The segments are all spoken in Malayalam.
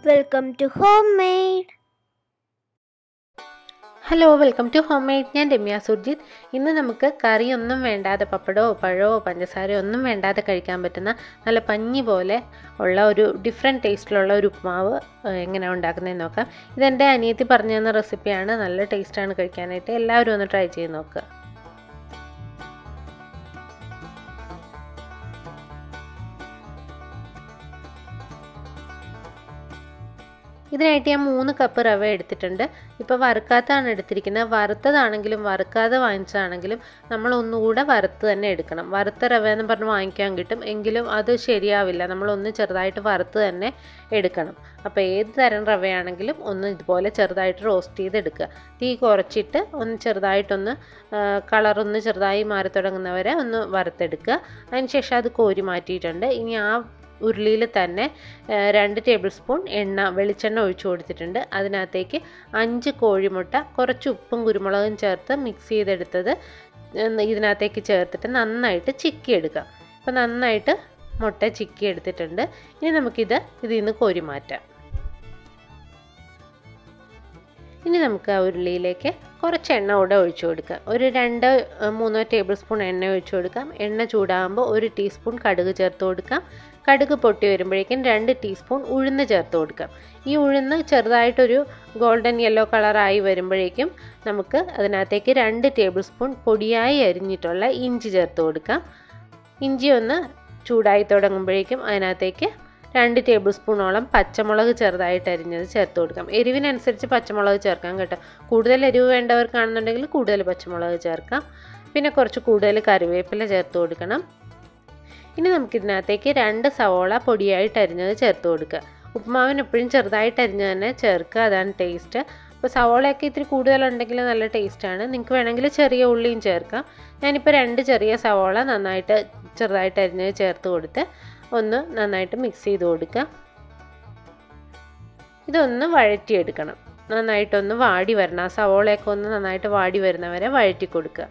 Welcome to Homemade. Hello welcome to Homemade ഞാൻ രമ്യ സുർജിത്ത് ഇന്ന് നമുക്ക് കറിയൊന്നും വേണ്ടാതെ പപ്പടമോ പഴമോ പഞ്ചസാരയോ ഒന്നും വേണ്ടാതെ കഴിക്കാൻ പറ്റുന്ന നല്ല പഞ്ഞി പോലെ ഉള്ള ഒരു ഡിഫറെൻറ്റ് ടേസ്റ്റിലുള്ള ഒരു ഉപ്മാവ് എങ്ങനെയാണ് ഉണ്ടാക്കുന്നതെന്ന് നോക്കാം ഇതെൻ്റെ അനിയത്തി പറഞ്ഞു തന്ന റെസിപ്പിയാണ് നല്ല ടേസ്റ്റാണ് കഴിക്കാനായിട്ട് എല്ലാവരും ഒന്ന് ട്രൈ ചെയ്ത് നോക്കുക ഇതിനായിട്ട് ഞാൻ മൂന്ന് കപ്പ് റവ എടുത്തിട്ടുണ്ട് ഇപ്പോൾ വറുക്കാത്തതാണ് എടുത്തിരിക്കുന്നത് വറുത്തതാണെങ്കിലും വറുക്കാതെ വാങ്ങിച്ചതാണെങ്കിലും നമ്മൾ ഒന്നുകൂടെ വറുത്ത് തന്നെ എടുക്കണം വറുത്ത റവ എന്ന് പറഞ്ഞ് വാങ്ങിക്കാൻ കിട്ടും എങ്കിലും അത് ശരിയാവില്ല നമ്മളൊന്ന് ചെറുതായിട്ട് വറുത്ത് തന്നെ എടുക്കണം അപ്പോൾ ഏത് തരം റവയാണെങ്കിലും ഒന്ന് ഇതുപോലെ ചെറുതായിട്ട് റോസ്റ്റ് ചെയ്തെടുക്കുക തീ കുറച്ചിട്ട് ഒന്ന് ചെറുതായിട്ടൊന്ന് കളറൊന്ന് ചെറുതായി മാറി തുടങ്ങുന്നവരെ ഒന്ന് വറുത്തെടുക്കുക അതിനുശേഷം അത് കോരി മാറ്റിയിട്ടുണ്ട് ഇനി ആ ഉരുളിയിൽ തന്നെ രണ്ട് ടേബിൾ സ്പൂൺ എണ്ണ വെളിച്ചെണ്ണ ഒഴിച്ചു കൊടുത്തിട്ടുണ്ട് അതിനകത്തേക്ക് അഞ്ച് കോഴിമുട്ട കുറച്ച് ഉപ്പും കുരുമുളകും ചേർത്ത് മിക്സ് ചെയ്തെടുത്തത് ഇതിനകത്തേക്ക് ചേർത്തിട്ട് നന്നായിട്ട് ചിക്കി എടുക്കുക അപ്പോൾ നന്നായിട്ട് മുട്ട ചിക്കി എടുത്തിട്ടുണ്ട് ഇനി നമുക്കിത് ഇതിൽ നിന്ന് കോരി മാറ്റാം ഇനി നമുക്ക് ആ ഉരുളിയിലേക്ക് കുറച്ച് എണ്ണ കൂടെ ഒഴിച്ചു കൊടുക്കാം ഒരു രണ്ട് മൂന്നോ ടേബിൾ സ്പൂൺ എണ്ണ ഒഴിച്ചു കൊടുക്കാം എണ്ണ ചൂടാകുമ്പോൾ ഒരു ടീസ്പൂൺ കടുക് ചേർത്ത് കൊടുക്കാം കടുക് പൊട്ടി വരുമ്പോഴേക്കും രണ്ട് ടീസ്പൂൺ ഉഴുന്ന് ചേർത്ത് കൊടുക്കാം ഈ ഉഴുന്ന് ചെറുതായിട്ടൊരു ഗോൾഡൻ യെല്ലോ കളറായി വരുമ്പോഴേക്കും നമുക്ക് അതിനകത്തേക്ക് രണ്ട് ടേബിൾ സ്പൂൺ പൊടിയായി അരിഞ്ഞിട്ടുള്ള ഇഞ്ചി ചേർത്ത് കൊടുക്കാം ഇഞ്ചി ഒന്ന് ചൂടായി തുടങ്ങുമ്പോഴേക്കും അതിനകത്തേക്ക് രണ്ട് ടേബിൾ സ്പൂണോളം പച്ചമുളക് ചെറുതായിട്ട് അരിഞ്ഞത് ചേർത്ത് കൊടുക്കാം എരിവിനനുസരിച്ച് പച്ചമുളക് ചേർക്കാം കേട്ടോ കൂടുതൽ എരിവ് വേണ്ടവർക്കാണെന്നുണ്ടെങ്കിൽ കൂടുതൽ പച്ചമുളക് ചേർക്കാം പിന്നെ കുറച്ച് കൂടുതൽ കറിവേപ്പില ചേർത്ത് കൊടുക്കണം ഇനി നമുക്കിതിനകത്തേക്ക് രണ്ട് സവോള പൊടിയായിട്ട് അരിഞ്ഞത് ചേർത്ത് കൊടുക്കുക ഉപ്പുമാവിന് എപ്പോഴും ചെറുതായിട്ട് അരിഞ്ഞ് തന്നെ ചേർക്കുക അതാണ് ടേസ്റ്റ് അപ്പോൾ സവോളയൊക്കെ ഇത്തിരി കൂടുതലുണ്ടെങ്കിൽ നല്ല ടേസ്റ്റാണ് നിങ്ങൾക്ക് വേണമെങ്കിൽ ചെറിയ ഉള്ളിയും ചേർക്കാം ഞാനിപ്പോൾ രണ്ട് ചെറിയ സവോള നന്നായിട്ട് ചെറുതായിട്ട് അരിഞ്ഞത് ചേർത്ത് കൊടുത്ത് ഒന്ന് നന്നായിട്ട് മിക്സ് ചെയ്ത് കൊടുക്കുക ഇതൊന്ന് വഴറ്റിയെടുക്കണം നന്നായിട്ടൊന്ന് വാടി വരണം ആ സവോളയൊക്കെ ഒന്ന് നന്നായിട്ട് വാടി വരുന്നവരെ വഴറ്റി കൊടുക്കുക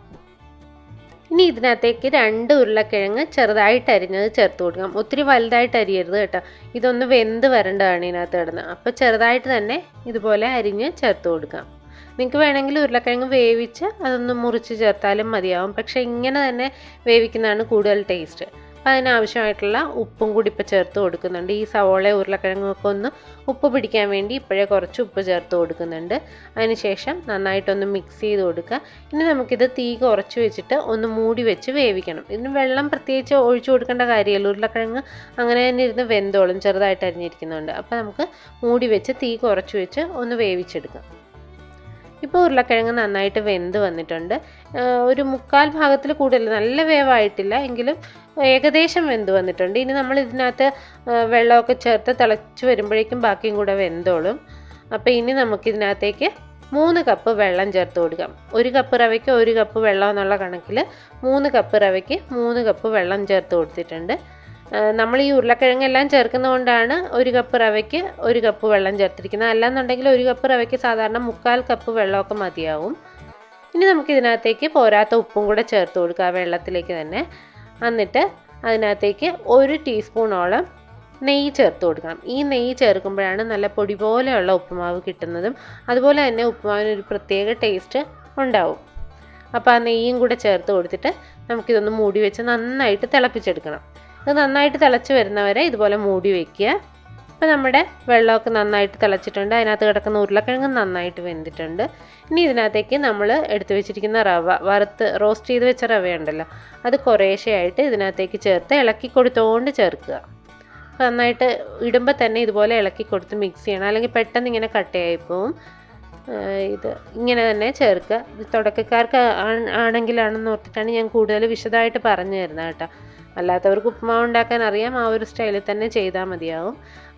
ഇനി ഇതിനകത്തേക്ക് രണ്ട് ഉരുളക്കിഴങ്ങ് ചെറുതായിട്ട് അരിഞ്ഞത് ചേർത്ത് കൊടുക്കാം ഒത്തിരി വലുതായിട്ട് അരിയരുത് കേട്ടോ ഇതൊന്ന് വെന്ത് വരേണ്ടതാണ് ഇതിനകത്ത് കിടന്ന് അപ്പോൾ ചെറുതായിട്ട് തന്നെ ഇതുപോലെ അരിഞ്ഞ് ചേർത്ത് കൊടുക്കാം നിങ്ങൾക്ക് വേണമെങ്കിൽ ഉരുളക്കിഴങ്ങ് വേവിച്ച് അതൊന്ന് മുറിച്ച് ചേർത്താലും മതിയാവും പക്ഷേ ഇങ്ങനെ തന്നെ വേവിക്കുന്നതാണ് കൂടുതൽ ടേസ്റ്റ് അപ്പോൾ അതിനാവശ്യമായിട്ടുള്ള ഉപ്പും കൂടി ഇപ്പോൾ ചേർത്ത് കൊടുക്കുന്നുണ്ട് ഈ സവോള ഉരുളക്കിഴങ്ങൊക്കെ ഒന്ന് ഉപ്പ് പിടിക്കാൻ വേണ്ടി ഇപ്പോഴേ കുറച്ച് ഉപ്പ് ചേർത്ത് കൊടുക്കുന്നുണ്ട് അതിനുശേഷം നന്നായിട്ടൊന്ന് മിക്സ് ചെയ്ത് കൊടുക്കുക ഇനി നമുക്കിത് തീ കുറച്ച് വെച്ചിട്ട് ഒന്ന് മൂടി വെച്ച് വേവിക്കണം ഇതിന് വെള്ളം പ്രത്യേകിച്ച് ഒഴിച്ചു കൊടുക്കേണ്ട കാര്യമല്ല ഉരുളക്കിഴങ്ങ് അങ്ങനെ തന്നെ ഇരുന്ന് വെന്തോളും ചെറുതായിട്ട് അരിഞ്ഞിരിക്കുന്നുണ്ട് അപ്പോൾ നമുക്ക് മൂടി വെച്ച് തീ കുറച്ച് വെച്ച് ഒന്ന് വേവിച്ചെടുക്കാം ഇപ്പോൾ ഉരുളക്കിഴങ്ങ് നന്നായിട്ട് വെന്ത് വന്നിട്ടുണ്ട് ഒരു മുക്കാൽ ഭാഗത്തിൽ കൂടുതൽ നല്ല വേവായിട്ടില്ല എങ്കിലും ഏകദേശം വെന്ത് വന്നിട്ടുണ്ട് ഇനി നമ്മൾ ഇതിനകത്ത് വെള്ളമൊക്കെ ചേർത്ത് തിളച്ച് വരുമ്പോഴേക്കും ബാക്കിയും കൂടെ വെന്തോളും അപ്പോൾ ഇനി നമുക്കിതിനകത്തേക്ക് മൂന്ന് കപ്പ് വെള്ളം ചേർത്ത് കൊടുക്കാം ഒരു കപ്പ് റവയ്ക്ക് ഒരു കപ്പ് വെള്ളം എന്നുള്ള കണക്കിൽ മൂന്ന് കപ്പ് റവയ്ക്ക് മൂന്ന് കപ്പ് വെള്ളം ചേർത്ത് കൊടുത്തിട്ടുണ്ട് നമ്മൾ ഈ ഉരുളക്കിഴങ്ങെല്ലാം ചേർക്കുന്നതുകൊണ്ടാണ് ഒരു കപ്പ് റവയ്ക്ക് ഒരു കപ്പ് വെള്ളം ചേർത്തിരിക്കുന്നത് അല്ലാന്നുണ്ടെങ്കിൽ ഒരു കപ്പ് റവയ്ക്ക് സാധാരണ മുക്കാൽ കപ്പ് വെള്ളമൊക്കെ മതിയാവും ഇനി നമുക്ക് ഇതിനകത്തേക്ക് പോരാത്ത ഉപ്പും കൂടെ ചേർത്ത് കൊടുക്കുക ആ വെള്ളത്തിലേക്ക് തന്നെ എന്നിട്ട് അതിനകത്തേക്ക് ഒരു ടീസ്പൂണോളം നെയ്യ് ചേർത്ത് കൊടുക്കണം ഈ നെയ്യ് ചേർക്കുമ്പോഴാണ് നല്ല പൊടി പോലെയുള്ള ഉപ്പുമാവ് കിട്ടുന്നതും അതുപോലെ തന്നെ ഉപ്പുമാവിന് ഒരു പ്രത്യേക ടേസ്റ്റ് ഉണ്ടാവും അപ്പോൾ ആ നെയ്യും കൂടെ ചേർത്ത് കൊടുത്തിട്ട് നമുക്കിതൊന്ന് മൂടി വെച്ച് നന്നായിട്ട് തിളപ്പിച്ചെടുക്കണം അത് നന്നായിട്ട് തിളച്ച് വരുന്നവരെ ഇതുപോലെ മൂടി വയ്ക്കുക ഇപ്പോൾ നമ്മുടെ വെള്ളമൊക്കെ നന്നായിട്ട് തിളച്ചിട്ടുണ്ട് അതിനകത്ത് കിടക്കുന്ന ഉരുളക്കിഴങ്ങ് നന്നായിട്ട് വെന്തിട്ടുണ്ട് ഇനി ഇതിനകത്തേക്ക് നമ്മൾ എടുത്തു വെച്ചിരിക്കുന്ന റവ വറുത്ത് റോസ്റ്റ് ചെയ്ത് വെച്ച റവയുണ്ടല്ലോ അത് കുറേശ്ശെയായിട്ട് ഇതിനകത്തേക്ക് ചേർത്ത് ഇളക്കി കൊടുത്തുകൊണ്ട് ചേർക്കുക അപ്പോൾ നന്നായിട്ട് ഇടുമ്പോൾ തന്നെ ഇതുപോലെ ഇളക്കി കൊടുത്ത് മിക്സ് ചെയ്യണം അല്ലെങ്കിൽ പെട്ടെന്ന് ഇങ്ങനെ കട്ടയായി പോവും ഇത് ഇങ്ങനെ തന്നെ ചേർക്കുക ഇത് തുടക്കക്കാർക്ക് ആണെങ്കിലാണെന്ന് ഓർത്തിട്ടാണ് ഞാൻ കൂടുതൽ വിശദമായിട്ട് പറഞ്ഞു തരുന്നത് കേട്ടോ അല്ലാത്തവർക്ക് ഉപ്പുമാവ് ഉണ്ടാക്കാൻ അറിയാം ആ ഒരു സ്റ്റൈലിൽ തന്നെ ചെയ്താൽ മതിയാവും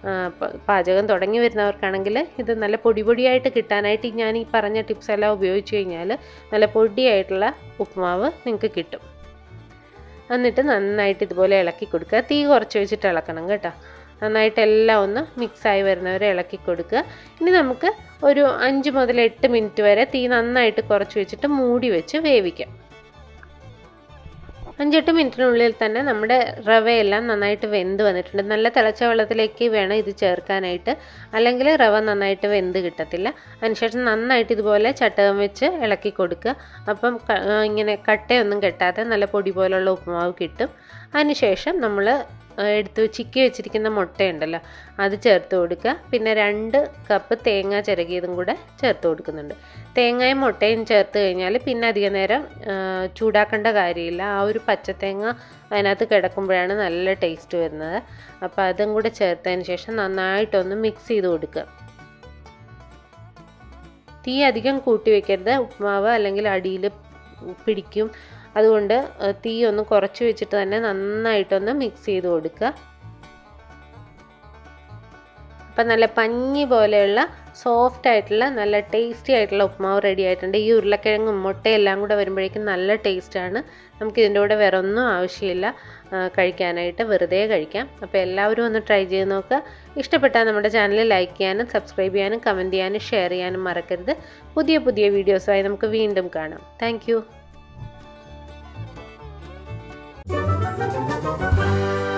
പാചകം തുടങ്ങി വരുന്നവർക്കാണെങ്കിൽ ഇത് നല്ല പൊടി പൊടിയായിട്ട് കിട്ടാനായിട്ട് ഞാൻ ഈ പറഞ്ഞ ടിപ്സ് എല്ലാം ഉപയോഗിച്ച് കഴിഞ്ഞാൽ നല്ല പൊടിയായിട്ടുള്ള ഉപ്പുമാവ് നിങ്ങൾക്ക് കിട്ടും എന്നിട്ട് നന്നായിട്ട് ഇതുപോലെ ഇളക്കി കൊടുക്കുക തീ കുറച്ച് വെച്ചിട്ട് ഇളക്കണം കേട്ടോ നന്നായിട്ട് എല്ലാം ഒന്ന് മിക്സായി വരുന്നവരെ ഇളക്കി കൊടുക്കുക ഇനി നമുക്ക് ഒരു അഞ്ച് മുതൽ എട്ട് മിനിറ്റ് വരെ തീ നന്നായിട്ട് കുറച്ച് വെച്ചിട്ട് മൂടി വെച്ച് വേവിക്കാം അഞ്ചെട്ട് മിനിറ്റിനുള്ളിൽ തന്നെ നമ്മുടെ റവയെല്ലാം നന്നായിട്ട് വെന്ത് വന്നിട്ടുണ്ട് നല്ല തിളച്ച വെള്ളത്തിലേക്ക് വേണം ഇത് ചേർക്കാനായിട്ട് അല്ലെങ്കിൽ റവ നന്നായിട്ട് വെന്ത് കിട്ടത്തില്ല അതിനുശേഷം നന്നായിട്ട് ഇതുപോലെ ചട്ടകം വെച്ച് ഇളക്കി കൊടുക്കുക അപ്പം ഇങ്ങനെ കട്ടയൊന്നും കെട്ടാതെ നല്ല പൊടി പോലുള്ള ഉപ്പുമാവ് കിട്ടും അതിനുശേഷം നമ്മൾ എടുത്ത് ചിക്കി വെച്ചിരിക്കുന്ന മുട്ടയുണ്ടല്ലോ അത് ചേർത്ത് കൊടുക്കുക പിന്നെ രണ്ട് കപ്പ് തേങ്ങ ചിരകിയതും കൂടെ ചേർത്ത് കൊടുക്കുന്നുണ്ട് തേങ്ങയും മുട്ടയും ചേർത്ത് കഴിഞ്ഞാൽ പിന്നെ അധികം നേരം ചൂടാക്കേണ്ട കാര്യമില്ല ആ ഒരു പച്ചത്തേങ്ങ അതിനകത്ത് കിടക്കുമ്പോഴാണ് നല്ല ടേസ്റ്റ് വരുന്നത് അപ്പോൾ അതും കൂടെ ചേർത്തതിന് ശേഷം നന്നായിട്ടൊന്ന് മിക്സ് ചെയ്ത് കൊടുക്കുക തീ അധികം കൂട്ടി വെക്കരുത് ഉപ്പുമാവ് അല്ലെങ്കിൽ അടിയിൽ പിടിക്കും അതുകൊണ്ട് തീ ഒന്ന് കുറച്ച് വെച്ചിട്ട് തന്നെ നന്നായിട്ടൊന്ന് മിക്സ് ചെയ്ത് കൊടുക്കുക അപ്പം നല്ല പഞ്ഞി പോലെയുള്ള സോഫ്റ്റ് ആയിട്ടുള്ള നല്ല ടേസ്റ്റി ആയിട്ടുള്ള ഉപ്മാവ് റെഡി ആയിട്ടുണ്ട് ഈ ഉരുളക്കിഴങ്ങും മുട്ടയും എല്ലാം കൂടെ വരുമ്പോഴേക്കും നല്ല ടേസ്റ്റാണ് നമുക്ക് ഇതിൻ്റെ കൂടെ വേറെ ഒന്നും ആവശ്യമില്ല കഴിക്കാനായിട്ട് വെറുതെ കഴിക്കാം അപ്പോൾ എല്ലാവരും ഒന്ന് ട്രൈ ചെയ്ത് നോക്കുക ഇഷ്ടപ്പെട്ടാൽ നമ്മുടെ ചാനൽ ലൈക്ക് ചെയ്യാനും സബ്സ്ക്രൈബ് ചെയ്യാനും കമൻറ്റ് ചെയ്യാനും ഷെയർ ചെയ്യാനും മറക്കരുത് പുതിയ പുതിയ വീഡിയോസുമായി നമുക്ക് വീണ്ടും കാണാം താങ്ക്